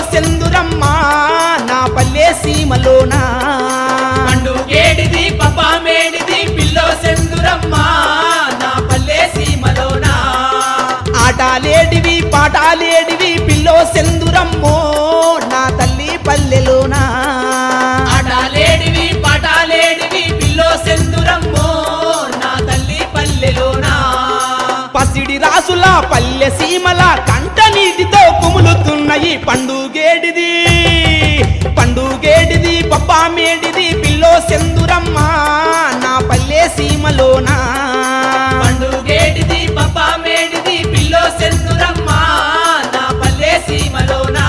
సెందురమ్మ నా పల్లె సీమలోనా పండుగేడిది పప్పా మేడిది పిల్లో సెందురమ్మ నా పల్లె సీమలోనా ఆటాలేడివి పాటాలేడివి పిల్లో సెందురమ్మో నా తల్లి పల్లెలోనా ఆటలేడివి పాటలేడివి పిల్లో సెందురమ్మో నా తల్లి పల్లెలోనా పసిడి రాసుల పల్లె సీమల కంట నీటితో కుములుతున్నాయి పండుగేడిది పండుగేడిది పప్పా మేడిది పిల్లో సెందురమ్మ నా పల్లె సీమలోనా పండుగేడిది పప్పా మేడిది పిల్లో సెందురమ్మ నా పల్లె సీమలోనా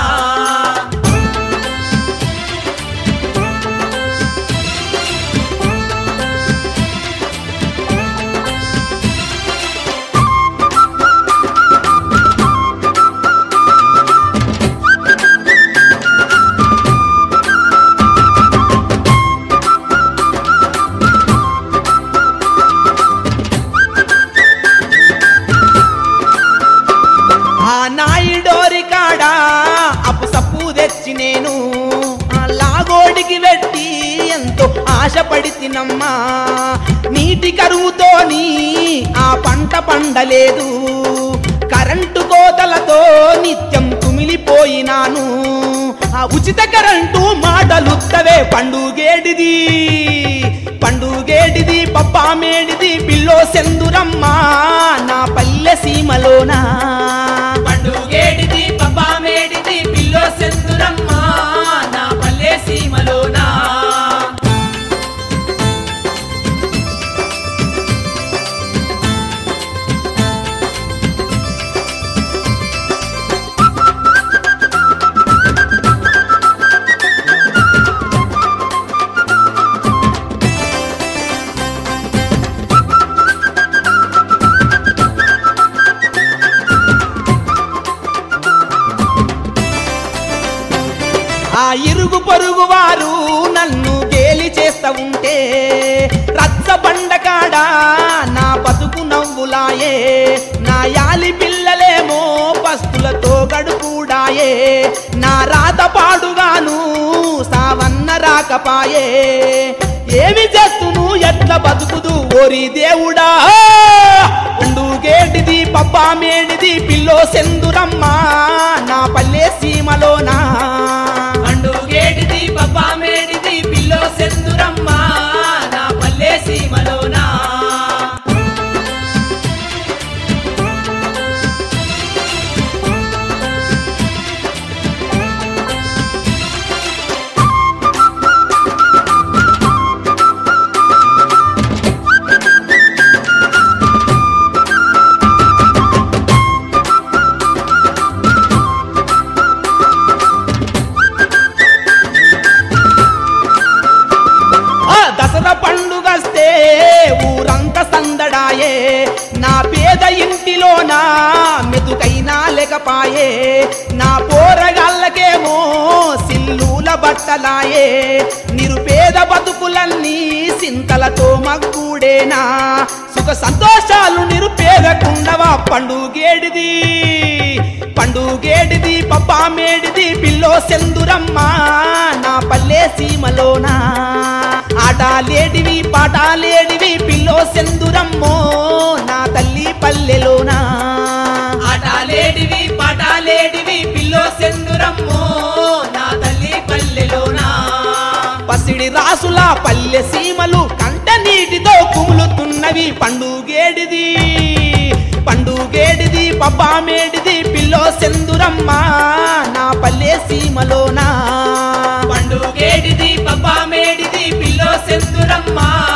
ఆ నాయుడోరి కాడ అప్పు సప్పు తెచ్చి నేను ఆ లాగోడికి వెట్టి ఎంతో ఆశపడి తినమ్మా నీటి కరువుతోని ఆ పంట పండలేదు కరెంటు కోతలతో నిత్యం కుమిలిపోయినాను ఆ ఉచిత కరెంటు మాటలుత్తవే పండుగేడిది పండుగేడిది పప్పా మేడిది పిల్లో సెందురమ్మ నా పల్లె సీమలోనా పండుగేడిది పప్పా మేడిది పిల్లో సెందురమ్మ నా పల్లె సీమలోనా ఆ ఇరుగు పొరుగు వారు నన్ను గేలి చేస్తా ఉంటే రచ్చ బండకాడా నా బతుకు నవ్వులాయే నా యాలి పిల్లలేమో పస్తులతో గడుపుడాయే నా రాత పాడుగాను సావన్న రాకపాయే ఏమి చేస్తును ఎట్ల బతుకుదు ఓరి దేవుడా పండుగేటిది పప్పా మేడిది పిల్లో సెందురమ్మ నా పల్లె సీమలోనా పండుగేడిది పప్పా మేడిది పిల్లో సెందురమ్మ నా పల్లె సీమలోనా ఆ దసరా పండుగస్తే ఊరంతా సందడాయే నా పేద ఇంటిలోనా మెతుకైనా లేకపాయే నా పోరగాళ్ళకేమో సిల్లుల బట్టలాయే నిరుపేద బతుకులన్నీ సింతలతో మగ్గుడేనా సుఖ సంతోషాలు నిరుపేదకుండవా పండుగేడిది పండుగేడిది పప్పా మేడిది పిల్లో సెందురమ్మ నా పల్లె సీమలోనా ఆటలేడివి పాటలేడివి పిల్లో సెందురమ్మో నా తల్లి పల్లెలోనా ఆటలేడివి పాటలేడివి పిల్లో సెందురమ్మో నా తల్లి పల్లెలోనా పసిడి రాసుల పల్లె సీమలు కంట నీటితో కుములుతున్నవి పండుగేడిది పండుగేడిది పబ్బా మేడిది పిల్లో సెందురమ్మ నా పల్లె సీమలోనా పండుగేడిది పప్పా మేడిది పిల్లో సెందురమ్మ